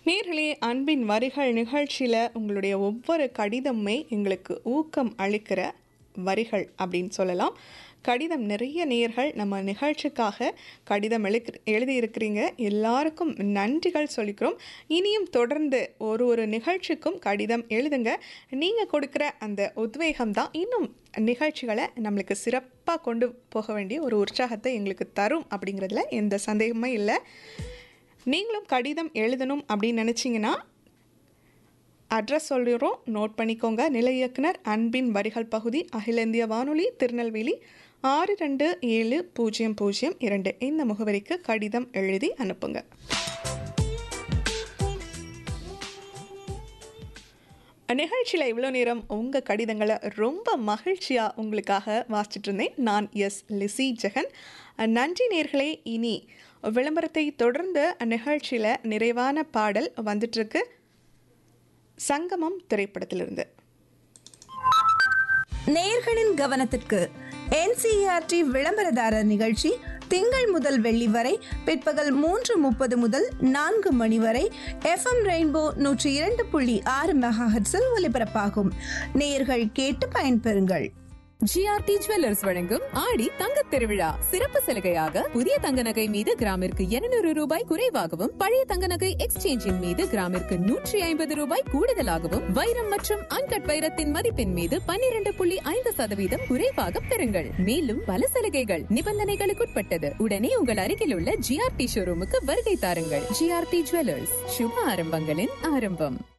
நேர்களே அன்பின் வரிகள் நிகழ்ச்சியில் உங்களுடைய ஒவ்வொரு கடிதமுமே எங்களுக்கு ஊக்கம் அளிக்கிற வரிகள் அப்படின்னு சொல்லலாம் கடிதம் நிறைய நேர்கள் நம்ம நிகழ்ச்சிக்காக கடிதம் எழுக்கு எழுதியிருக்கிறீங்க எல்லாருக்கும் நன்றிகள் சொல்லிக்கிறோம் இனியும் தொடர்ந்து ஒரு ஒரு நிகழ்ச்சிக்கும் கடிதம் எழுதுங்க நீங்கள் கொடுக்குற அந்த உத்வேகம் தான் இன்னும் நிகழ்ச்சிகளை நம்மளுக்கு சிறப்பாக கொண்டு போக வேண்டிய ஒரு உற்சாகத்தை எங்களுக்கு தரும் அப்படிங்கிறதுல எந்த சந்தேகமே இல்லை நீங்களும் கடிதம் எழுதணும் அப்படின்னு நினச்சிங்கன்னா அட்ரஸ் சொல்லிடுறோம் நோட் பண்ணிக்கோங்க நிலை இயக்குனர் அன்பின் வரிகள் பகுதி அகில இந்திய வானொலி திருநெல்வேலி ஆறு ரெண்டு ஏழு பூஜ்ஜியம் பூஜ்ஜியம் இரண்டு இந்த முகவரிக்கு கடிதம் எழுதி அனுப்புங்க நிகழ்ச்சியில் இவ்வளோ நேரம் உங்கள் கடிதங்களை ரொம்ப மகிழ்ச்சியாக உங்களுக்காக வாசிச்சுட்டு இருந்தேன் நான் எஸ் லிசி ஜெகன் நன்றி நேர்களே இனி விளம்பரத்தை தொடர்ந்து நிகழ்ச்சியில் நிறைவான பாடல் வந்துட்டுருக்கு சங்கமம் திரைப்படத்திலிருந்து நேயர்களின் கவனத்திற்கு என்சிஆர்டி விளம்பரதாரர் நிகழ்ச்சி திங்கள் முதல் வெள்ளி வரை பிற்பகல் மூன்று முப்பது முதல் நான்கு மணி வரை எஃப்எம் ரெயின்போ நூற்றி இரண்டு புள்ளி ஆறு மெகாஹெட்ஸில் ஒலிபரப்பாகும் நேயர்கள் கேட்டு பயன்பெறுங்கள் ஜிஆர்டி ஜுவல்லர்ஸ் வழங்கும் ஆடி தங்க திருவிழா சிறப்பு சலுகையாக புதிய தங்க நகை மீது கிராமிற்கு 200 ரூபாய் குறைவாகவும் பழைய தங்க நகை எக்ஸ்சேஞ்சின் மீது கிராமிற்கு நூற்றி ஐம்பது ரூபாய் கூடுதலாகவும் வைரம் மற்றும் அன்கட் வைரத்தின் மதிப்பின் மீது 12.5% புள்ளி ஐந்து சதவீதம் குறைவாக பெறுங்கள் மேலும் பல சலுகைகள் நிபந்தனைகளுக்குட்பட்டது உடனே உங்கள் அருகில் உள்ள ஜிஆர்டி ஷோரூமுக்கு வருகை தாருங்கள் ஜிஆர்டி ஜுவல்லர்ஸ் சுப ஆரம்பங்களின் ஆரம்பம்